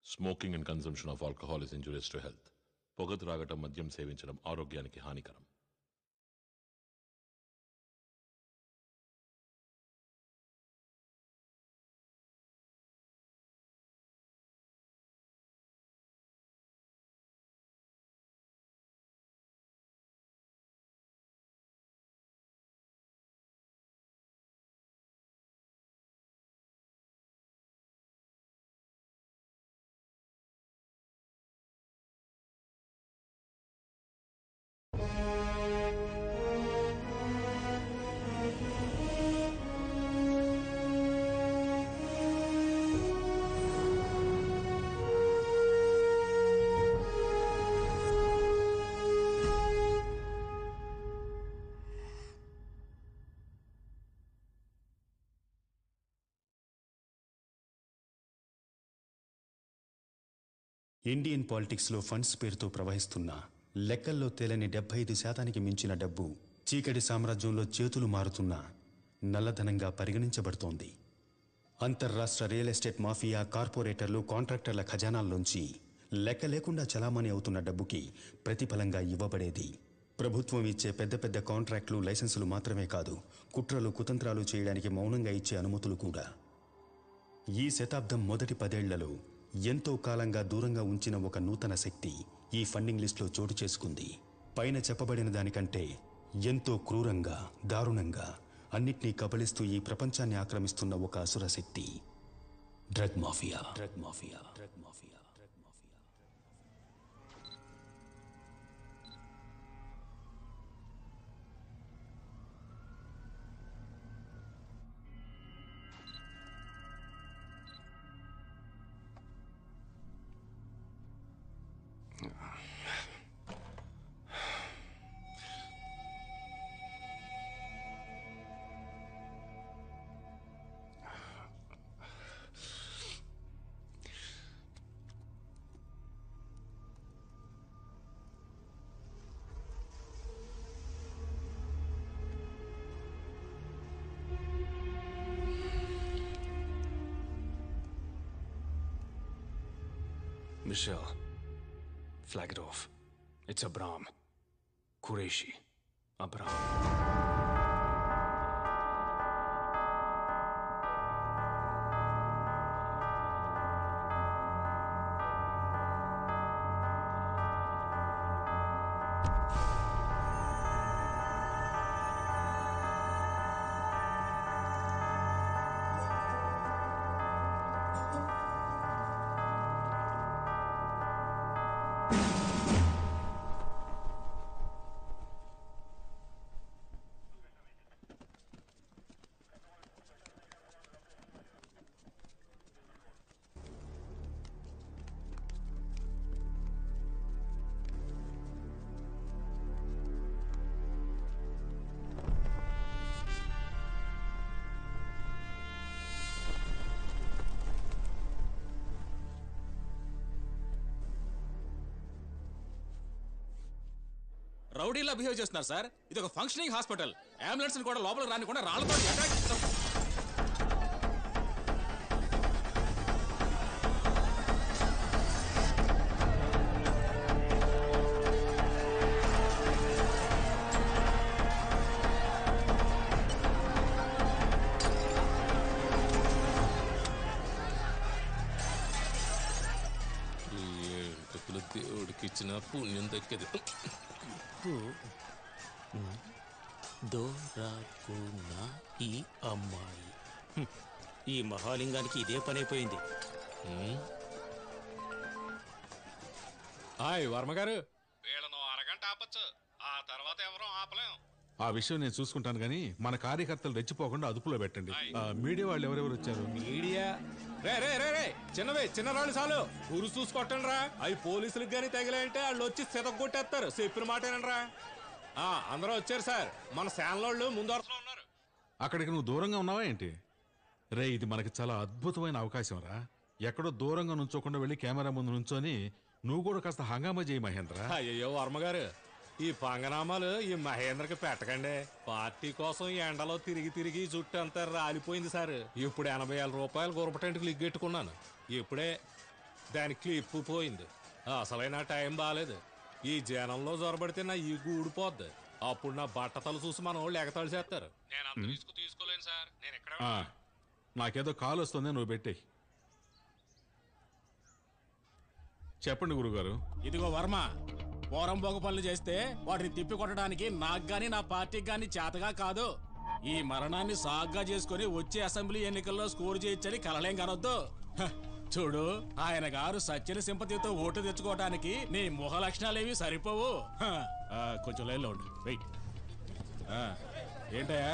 Smoking and consumption of alcohol is injurious to health పొగ త్రాగటం మద్యం సేవించడం ఆరోగ్యానికి హానికరం ఇండియన్ పాలిటిక్స్లో ఫండ్స్ పేరుతో ప్రవహిస్తున్న లెక్కల్లో తేలని డెబ్బై ఐదు శాతానికి మించిన డబ్బు చీకటి సామ్రాజ్యంలో చేతులు మారుతున్న నల్లధనంగా పరిగణించబడుతోంది అంతర్రాష్ట్ర రియల్ ఎస్టేట్ మాఫియా కార్పొరేటర్లు కాంట్రాక్టర్ల ఖజానాల్లోంచి లెక్క లేకుండా చలామణి అవుతున్న డబ్బుకి ప్రతిఫలంగా ఇవ్వబడేది ప్రభుత్వం ఇచ్చే పెద్ద పెద్ద కాంట్రాక్టులు లైసెన్సులు మాత్రమే కాదు కుట్రలు కుతంత్రాలు చేయడానికి మౌనంగా ఇచ్చే అనుమతులు కూడా ఈ శతాబ్దం మొదటి పదేళ్లలో ఎంతో కాలంగా దూరంగా ఉంచిన ఒక నూతన శక్తి ఈ ఫండింగ్ లిస్టులో చోటు చేసుకుంది పైన చెప్పబడిన దానికంటే ఎంతో క్రూరంగా దారుణంగా అన్నిటినీ కబళిస్తూ ఈ ప్రపంచాన్ని ఆక్రమిస్తున్న ఒక అసుర శక్తి drug mafia drug mafia drug mafia drug mafia Michelle, flag it off. It's Abram. Qureshi. Abram. రౌడీలా బిహేవ్ చేస్తున్నారు సార్ ఇది ఒక ఫంక్షనింగ్ హాస్పిటల్ అంబులెన్స్ కూడా లోపలికి రానికుండా రాళ్లతో attack చేస్తారు. దేవుడికి ఇచ్చిన పుణ్యం దక్కేది దోరాకున్న ఈ అమ్మాయి హ్మ్. ఈ మహాలింగానికి ఇదే పనైపోయింది హాయ్ వర్మ గారు వీళ్ళను అరగంట ఆపచ్చు ఆ తర్వాత ఎవరూ ఆపలేం ఆ విషయం నేను చూసుకుంటాను కానీ మన కార్యకర్తలు రెచ్చిపోకుండా అదుపులో పెట్టండి ఆ, మీడియా వాళ్ళు ఎవరెవరు వచ్చారు మీడియా రే రే రే రే చిన్నవే చిన్న రాళ్ళు చాలు ఊరు చూసుకొట్టండి రా అవి పోలీసులకు కానీ తగిలాయంటే వాళ్ళు వచ్చి సితగొట్టేస్తారు చెప్పిన మాటేనండి రా ఆ, అందరూ వచ్చారు సార్ మన శానలోళ్ళు ముందు వరుసలో ఉన్నారు అక్కడికి నువ్వు దూరంగా ఉన్నావా ఏంటి రే ఇది మనకి చాలా అద్భుతమైన అవకాశం రా ఎక్కడో దూరంగా నుంచోకుండా వెళ్ళి కెమెరా ముందు నుంచొని నువ్వు కూడా కాస్త హంగామా చేయి మహేంద్ర అయ్యో వర్మ గారు ఈ పంగనామాలు ఈ మహేంద్రకి పెట్టకండి పార్టీ కోసం ఈ ఎండలో తిరిగి తిరిగి ఈ జుట్టు అంతా రాలిపోయింది సార్ ఇప్పుడు ఎనభై వేల రూపాయలు గురపటెంట్కి లిగ్గెట్టుకున్నాను ఇప్పుడే దాని క్లిప్ పోయింది అసలైన టైం బాగాలేదు ఈ జనంలో జొరబడితే నా ఈ ఊడిపోద్ది అప్పుడు నా బట్టతలు చూసి మన వాళ్ళు ఎగతాళి చేస్తారు నేను అంత రిస్క్ తీసుకోలేను సార్ నేను ఎక్కడ ఆ, నాకేదో కాల్ వస్తుంది నువ్వు పెట్టేయి చెప్పండి గురుగారు ఇదిగో వర్మ పోరం బొగ పనులు చేస్తే వాటిని తిప్పి కొట్టడానికి నాకు గాని నా పార్టీకి గాని చేతగా కాదు ఈ మరణాన్ని సాగ్గా చేసుకుని వచ్చే అసెంబ్లీ ఎన్నికల్లో స్కోర్ చేయొచ్చని కలలేం కనొద్దు హ, చూడు ఆయన గారు సత్యన సింపతితో ఓటు తెచ్చుకోవడానికి నీ ముఖ లక్షణాలేవి సరిపోవు హ, ఆ, కొంచెం లైన్లో ఉండు వెయిట్ ఆ, ఏంటయ్యా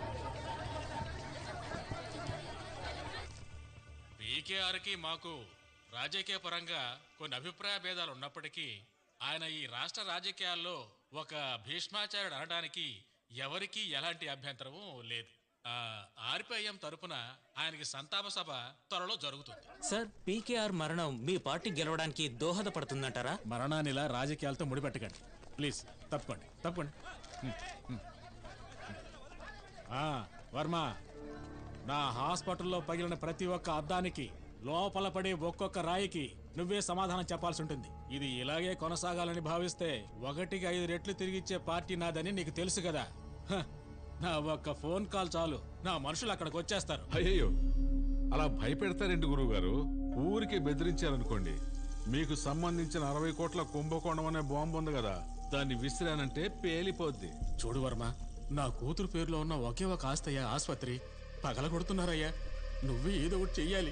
పీకేఆర్కి మాకు రాజకీయ పరంగా కొన్ని అభిప్రాయ భేదాలు ఉన్నప్పటికీ ఆయన ఈ రాష్ట్ర రాజకీయాల్లో ఒక భీష్మాచార్యుడు అనడానికి ఎవరికీ ఎలాంటి అభ్యంతరము లేదు ఆ, ఆర్పిఐఎం తరపున ఆయనకి సంతాప సభ త్వరలో జరుగుతుంది సార్ పీకేఆర్ మరణం మీ పార్టీ గెలవడానికి దోహదపడుతుందంటారా మరణాన్ని ఇలా రాజకీయాలతో ముడిపెట్టకండి ప్లీజ్ తప్పుకోండి తప్పుకోండి హ్మ్, హ్మ్. ఆ, వర్మ నా హాస్పిటల్లో పగిలిన ప్రతి ఒక్క అద్దానికి లోపల పడే ఒక్కొక్క రాయికి నువ్వే సమాధానం చెప్పాల్సి ఉంటుంది ఇది ఇలాగే కొనసాగాలని భావిస్తే ఒకటికి ఐదు రెట్లు తిరిగిచ్చే పార్టీ నాదని నీకు తెలుసు కదా హ, నా ఒక్క ఫోన్ కాల్ చాలు నా మనుషులు అక్కడికి వచ్చేస్తారు అయ్యయ్యో అలా భయపెడతారేంటి గురువుగారు ఊరికే బెదిరించారనుకోండి మీకు సంబంధించిన అరవై కోట్ల కుంభకోణం అనే బాంబు ఉంది కదా దాన్ని విసిరానంటే పేలిపోద్ది చూడు వర్మ నా కూతురు పేరులో ఉన్న ఒకే ఒక ఆస్తయ్య ఆసుపత్రి పగల కొడుతున్నారయ్యా నువ్వే ఏదో ఒకటి చెయ్యాలి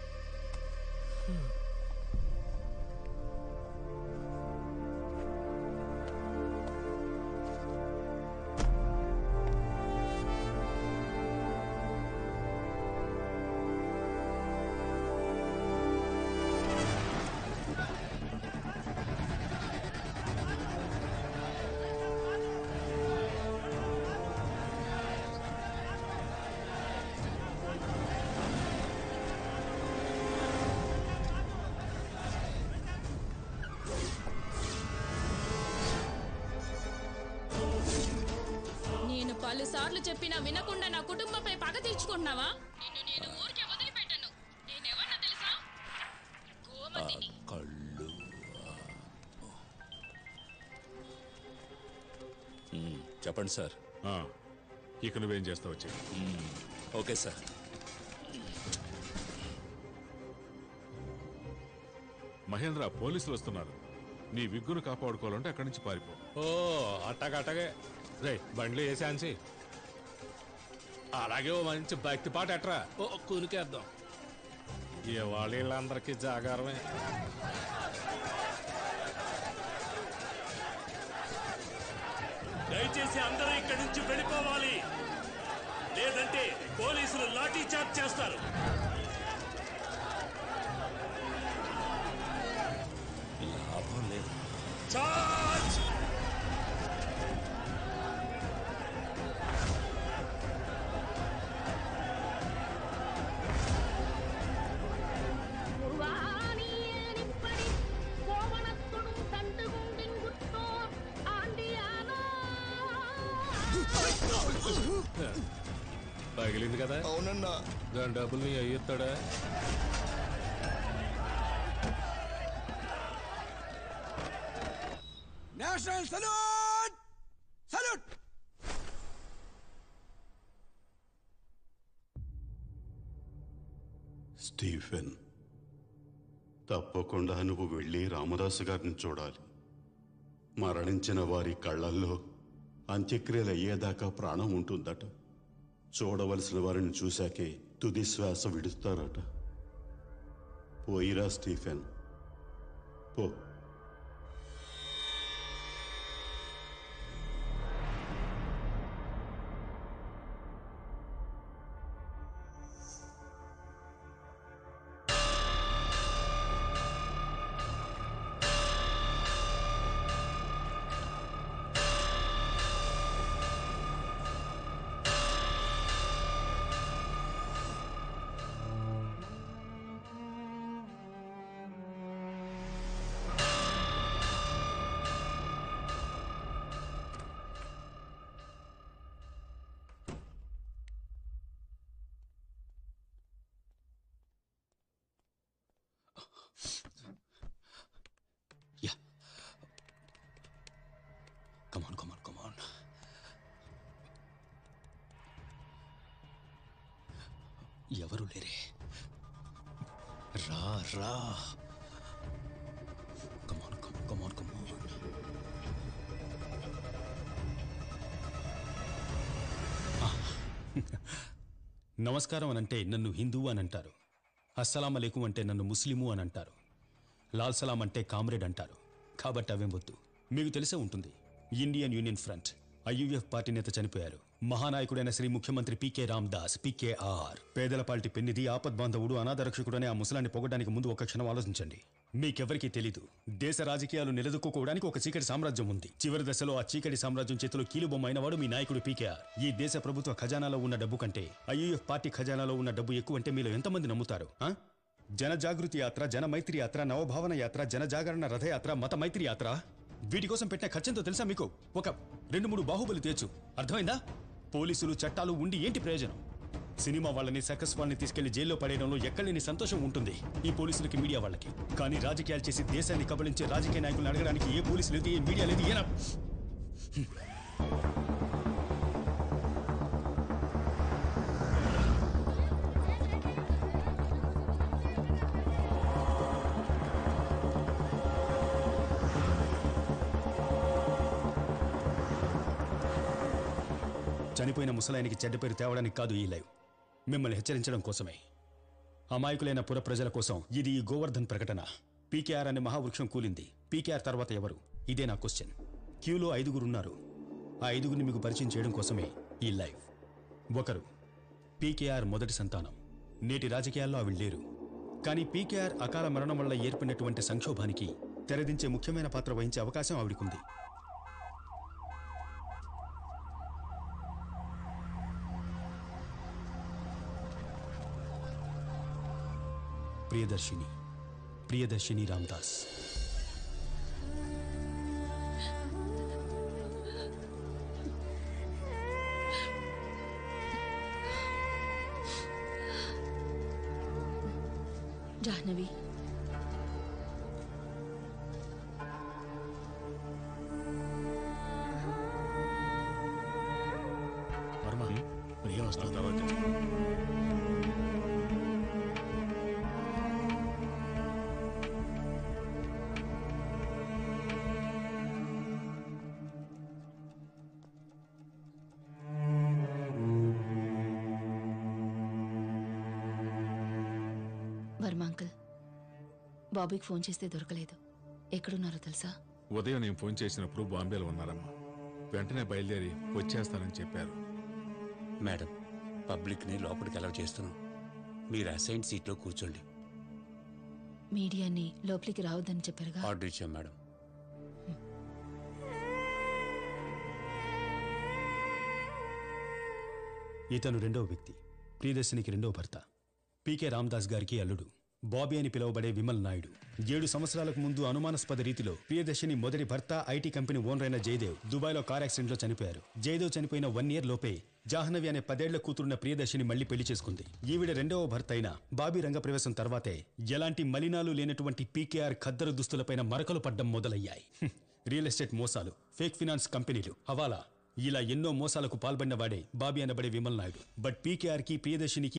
నేను పలుసార్లు చెప్పినా వినకుండా నా కుటుంబంపై పగ తీర్చుకుంటున్నావా నిన్ను నేను ఊరికే వదిలిపెట్టను నేనెవరినో తెలుసా గోమతిని కళ్ళు చెప్పండి సార్ ఆ, ఇక నువ్వేం చేస్తావు వచ్చి ఓకే సార్ మహేంద్ర పోలీసులు వస్తున్నారు నీ విగ్గును కాపాడుకోవాలంటే అక్కడి నుంచి పారిపో ఓ అట్టగట్టగే రే బండ్లు వేసాన్సి అలాగే ఓ మంచి భక్తి పాట ఎట్రా ఓ కునికేద్దాం ఇవాళ వీళ్ళందరికీ జాగారమే దయచేసి అందరూ ఇక్కడి నుంచి వెళ్ళిపోవాలి లేదంటే పోలీసులు లాఠీ చార్జ్ చేస్తారు లాభం లేదు చార్జ్ పగిలింది కదా అవునన్నా దాని డబ్బులు నీ అయ్యిస్తాడా నేషనల్ సల్యూట్ సల్యూట్ స్టీఫెన్ తప్పకుండా నువ్వు వెళ్ళి రామదాసు గారిని చూడాలి మరణించిన వారి కళ్ళల్లో అంత్యక్రియలు అయ్యేదాకా ప్రాణం ఉంటుందట చూడవలసిన వారిని చూశాకే తుది శ్వాస విడుస్తారట పోయిరా స్టీఫెన్ పో ఆ ఎవరు లేరే రా రా కమాన్ కమాన్ కమాన్ కమాన్ నమస్కారం అనంటే నన్ను హిందువు అని అంటారు అస్సలాం అలేకుం అంటే నన్ను ముస్లిము అని అంటారు లాల్ సలాం అంటే కామ్రేడ్ అంటారు కాబట్టి అవేం వద్దు మీకు తెలిసే ఉంటుంది Indian union front IUF party నేత చనిపోయారు మహానాయకుడైన శ్రీ ముఖ్యమంత్రి పీకే రామ్దాస్ పీకేఆర్ పేదల పార్టీ పెన్నిది ఆపద్బాంధవుడు అనాథరక్షకుడనే ఆ ముసలాన్ని పొగడానికి ముందు ఒక క్షణం ఆలోచించండి మీకెవరికీ తెలీదు దేశ రాజకీయాలు నిలదొక్కుకోవడానికి ఒక చీకటి సామ్రాజ్యం ఉంది చివరి దశలో ఆ చీకటి సామ్రాజ్యం చేతిలో కీలుబొమ్మ అయినవాడు మీ నాయకుడు పీకేఆర్ ఈ దేశ ప్రభుత్వ ఖజానాలో ఉన్న డబ్బు కంటే ఐయుఎఫ్ పార్టీ ఖజానాలో ఉన్న డబ్బు ఎక్కువ అంటే మీలో ఎంతమంది నమ్ముతారు ఆ? జన జాగృతి యాత్ర జన మైత్రి యాత్ర నవభావన యాత్ర జన జాగరణ రథయాత్ర మత మైత్రి యాత్ర వీటి కోసం పెట్టిన ఖర్చెంతో తెలుసా మీకు ఒక రెండు మూడు బాహుబలి తేచు అర్థమైందా పోలీసులు చట్టాలు ఉండి ఏంటి ప్రయోజనం సినిమా వాళ్ళని సర్కస్ వాళ్ళని తీసుకెళ్లి జైల్లో పడేయడంలో ఎక్కడలేని సంతోషం ఉంటుంది ఈ పోలీసులకి మీడియా వాళ్ళకి కానీ రాజకీయాలు చేసి దేశాన్ని కబలించే రాజకీయ నాయకులను అడగడానికి ఏ పోలీసు లేదు ఏ మీడియా లేదు ఏనా చనిపోయిన ముసలాయనికి చెడ్డ పేరు తేవడానికి కాదు ఈ లైవ్ మిమ్మల్ని హెచ్చరించడం కోసమే అమాయకులైన పుర ప్రజల కోసం ఇది ఈ గోవర్ధన్ ప్రకటన పీకేఆర్ అనే మహావృక్షం కూలింది పీకేఆర్ తర్వాత ఎవరు ఇదే నా క్వశ్చన్ క్యూలో ఐదుగురు ఉన్నారు ఆ ఐదుగురిని మీకు పరిచయం చేయడం కోసమే ఈ లైవ్ ఒకరు పీకేఆర్ మొదటి సంతానం నేటి రాజకీయాల్లో ఆవిడ లేరు కానీ పీకేఆర్ అకాల మరణం వల్ల ఏర్పడినటువంటి సంక్షోభానికి తెరదించే ముఖ్యమైన పాత్ర వహించే అవకాశం ఆవిడకుంది ప్రియదర్శిని ప్రియదర్శిని రామ్దాస్ జాహ్నవి వర్మ ప్రియ వస్తుంది వర్మ అంకుల్ బాబీకి ఫోన్ చేస్తే దొరకలేదు ఎక్కడున్నారో తెలుసా ఉదయం నేను ఫోన్ చేసినప్పుడు బాంబేలో ఉన్నారమ్మా వెంటనే బయలుదేరి వచ్చేస్తానని చెప్పారు మేడం పబ్లిక్ని లోపలికి అలౌ చేస్తున్నాం మీరు అసైన్ సీట్లో కూర్చోండి మీడియాని లోపలికి రావద్దని చెప్పారుగా ఆర్డర్ ఇచ్చాం మేడం ఇతను రెండవ వ్యక్తి ప్రియదర్శినికి రెండవ భర్త పీకే రామదాస్ గారికి అల్లుడు బాబీ అని పిలువబడే విమల్ నాయుడు ఏడు సంవత్సరాలకు ముందు అనుమానాస్పద రీతిలో ప్రియదర్శిని మొదటి భర్త ఐటీ కంపెనీ ఓనర్ అయిన జయదేవ్ దుబాయ్లో కార్ యాక్సిడెంట్లో చనిపోయారు జయదేవ్ చనిపోయిన వన్ ఇయర్ లోపే జాహ్నవి అనే పదేళ్ల కూతురున్న ప్రియదర్శిని మళ్లీ పెళ్లి చేసుకుంది ఈవిడ రెండవ భర్త అయిన బాబీ రంగప్రవేశం తర్వాతే ఎలాంటి మలినాలు లేనటువంటి పీకేఆర్ ఖద్దరు దుస్తులపైన మరకలు పడ్డం మొదలయ్యాయి హ్మ్. రియల్ ఎస్టేట్ మోసాలు ఫేక్ ఫినాన్స్ కంపెనీలు హవాలా ఇలా ఎన్నో మోసాలకు పాల్పడిన వాడే బాబీ అనబడే విమల్ నాయుడు బట్ పీకేఆర్కి ప్రియదర్శినికి